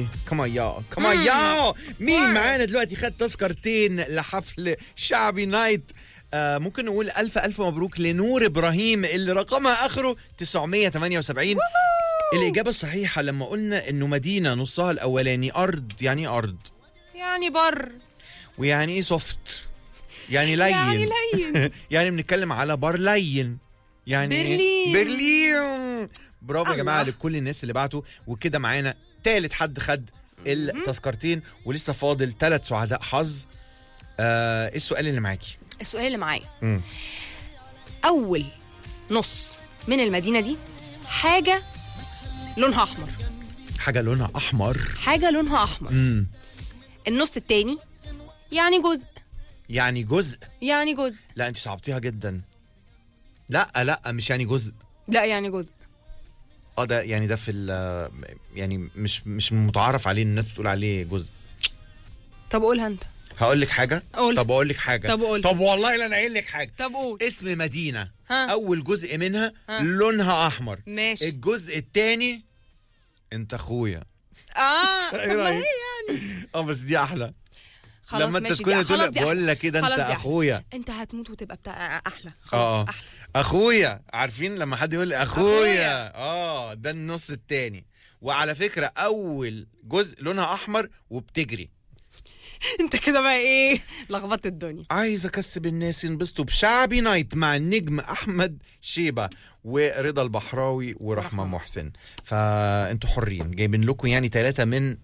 كمان يا كمان يا مين معانا دلوقتي خد تذكرتين لحفل شعبي نايت آه ممكن نقول ألف ألف مبروك لنور إبراهيم اللي رقمها آخره 978 الإجابة الصحيحة لما قلنا إنه مدينة نصها الأولاني أرض يعني إيه أرض يعني بر ويعني إيه سوفت يعني لين يعني لين يعني بنتكلم على بار لين يعني إيه؟ برلين. برلين برافو يا جماعه الله. لكل الناس اللي بعتوا وكده معانا تالت حد خد التذكرتين ولسه فاضل ثلاث سعداء حظ آه ايه السؤال اللي معاكي السؤال اللي معايا مم. اول نص من المدينه دي حاجه لونها احمر حاجه لونها احمر حاجه لونها احمر امم النص التاني يعني جزء يعني جزء يعني جزء لا انت صعبتيها جدا لا لا مش يعني جزء لا يعني جزء اه ده يعني ده في ال- يعني مش مش متعارف عليه الناس بتقول عليه جزء طب قولها انت هقول لك حاجه قول. طب اقول لك حاجه طب قول. طب والله لا انا قايل لك حاجه طب قول اسم مدينه ها. اول جزء منها ها. لونها احمر ماشي الجزء الثاني انت اخويا اه ايه طب ما رايك هي يعني اه بس دي احلى خلاص لما انت ماشي تكون دي تقول خلاص دي بقول لك كده خلاص انت دي أحلى. اخويا انت هتموت وتبقى بتاع احلى اه خلاص آه. احلى اخويا عارفين لما حد يقول لي اخويا أخويا. اه ده النص التاني وعلى فكره اول جزء لونها احمر وبتجري انت كده بقى ايه لخبطت الدنيا عايز اكسب الناس ينبسطوا بشعبي نايت مع النجم احمد شيبه ورضا البحراوي ورحمه رحمة. محسن فانتوا حرين جايبين لكم يعني ثلاثه من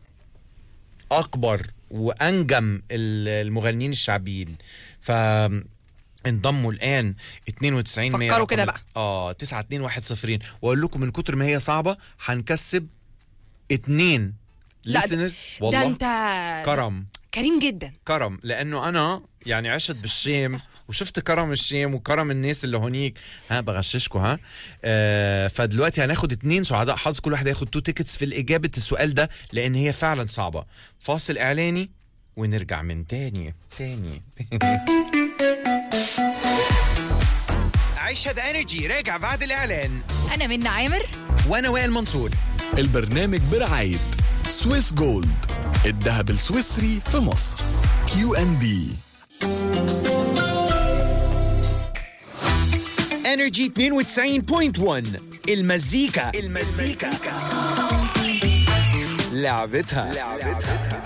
اكبر وانجم ال- المغنيين الشعبيين ف انضموا الان 92 100 فكروا رقم كده ال- بقى. اه 9 2 1 0 واقول لكم من كتر ما هي صعبه هنكسب اتنين لا، ده- listener. ده والله انت كرم كريم جدا كرم لانه انا يعني عشت بالشام وشفت كرم الشام وكرم الناس اللي هونيك ها بغششكم ها آه فدلوقتي هناخد اتنين سعداء حظ كل واحد هياخد تو تيكتس في الاجابه السؤال ده لان هي فعلا صعبه فاصل اعلاني ونرجع من تاني تاني عيشها ذا انرجي راجع بعد الاعلان انا منى عامر وانا وائل منصور البرنامج برعاية سويس جولد الذهب السويسري في مصر كيو ان بي انرجي 92.1 المزيكا المزيكا لعبتها